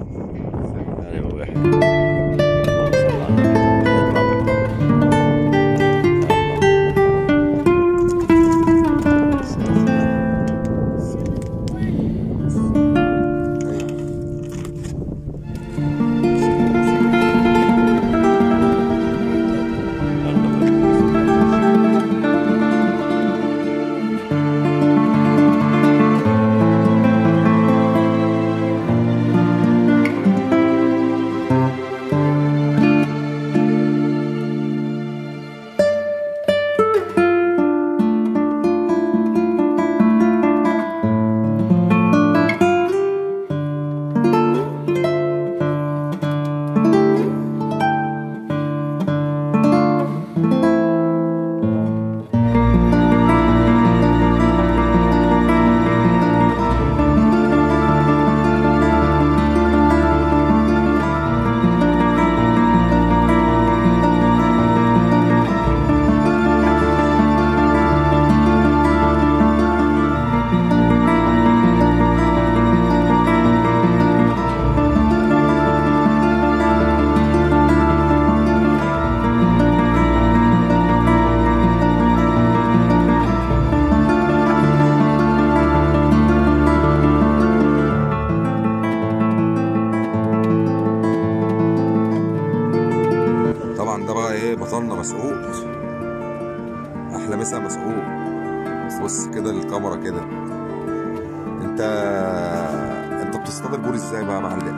يعني هو واحد اللهم صل على النبي. اطلع. طبعا ده بقى ايه بطلنا مسعود احلى مسا مسعود بص كده للكاميرا كده انت انت بتصطاد البور ازاي بقى يا معلم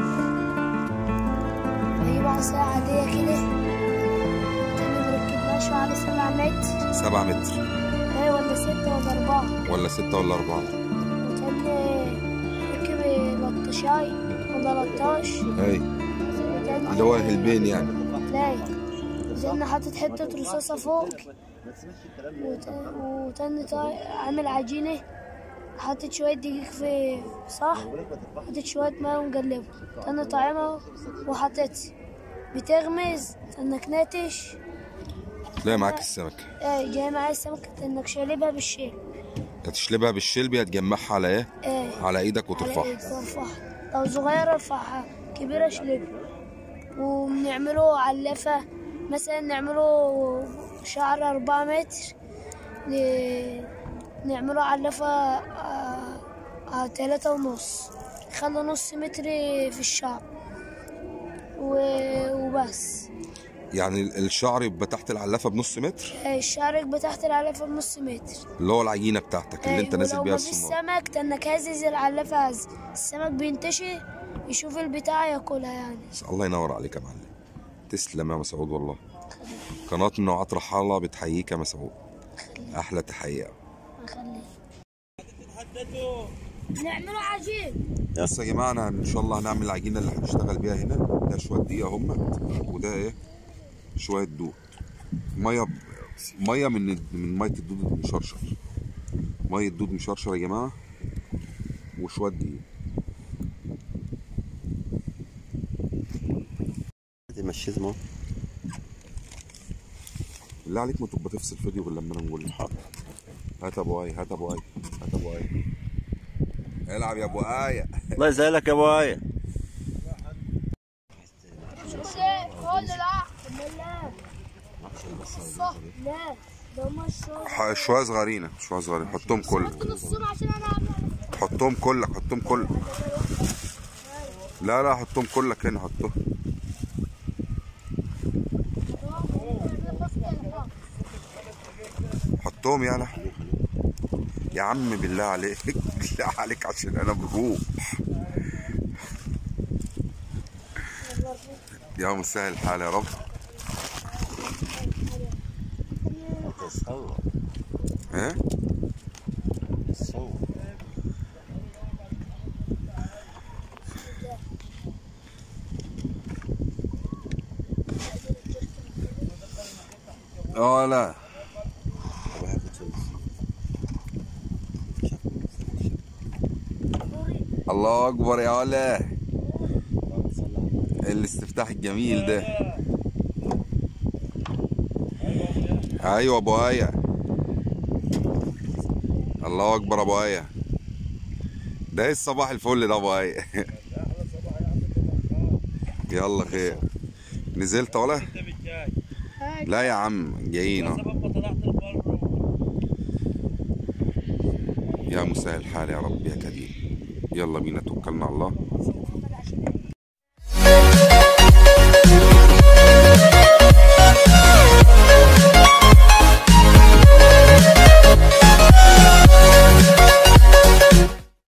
بجيب عصاية عادية كده تاني بركب لها شعر سبعة متر سبعة متر ايه ولا ستة ولا أربعة ولا ستة ولا أربعة وتاني بركب لطشاي ولا لطاش اي وتاني اللي هو الهلبين يعني تلاقي وتاني حاطط حتة رصاصة فوق وت- وتاني طا- عامل عجينة حاطط شوية دقيق في صح حاطط شوية ماء ومقلبه تاني طعمها وحطيت بتغمز انك ناتش تلاقي معاك السمكة ايه جاي معايا السمكة انك شالبها بالشيل يا تشلبها بالشلبي يا تجمعها على ايه ايه على ايدك على وترفعها ايد وارفعها لو صغيرة ارفعها كبيرة شلبها وبنعمله علفة مثلا نعمله شعر أربعة متر ن- نعمله علفة آه، آه، تلاتة ونص خلي نص متر في الشعر و- وبس يعني الشعر يبقى تحت العلافة بنص متر إيه، الشعر يبقى تحت العلفة بنص متر اللي هو العجينة بتاعتك اللي إيه، انت نازل ولو بيها مفيش الصنارة سمك تنك هزز العلافة هز السمك بينتشي يشوف البتاع ياكلها يعني الله ينور عليك يا معلم تسلم يا مسعود والله قناة من نوعات رحالة بتحييك يا مسعود أحلى تحية نعمله عجين بس يا جماعة أنا إن شاء الله هنعمل العجينة اللي هنشتغل بيها هنا ده شوية دقيق هم وده إيه شوية دود مية ب... مية من من مية الدود المشرشر مية دود مشرشر يا جماعة وشوية دقيق تمشي اسمه بالله عليك ما تبقى تفصل فيديو غير لما انا نقول حاضر هات ابو اي هات ابو اي هات ابو اي العب يا ابو ايه الله يسهلك يا ابو آية لا ده مشروع ح- شويه صغيرين شويه صغيرين حطهم كلك نصهم عشان انا حطهم كلك حطهم كلك لا لا حطهم كلك هنا حطهم حطهم يلا يا عم بالله عليك بالله عليك عشان انا بروح يا مسهل الحال يا رب تصور ها تصور اه لا واحد وثلاثين. الله اكبر يا ولا اللهم صل على النبي. الاستفتاح الجميل ده ايوه ابو ايه الله اكبر ابو ايه ده ايه الصباح الفل ده ابو ايه يلا خير نزلت ولا انت مش جاي لا يا عم جايين أهو. سبب ما طلعت البر يا مسهل الحال يا رب يا كريم يلا بينا توكلنا على الله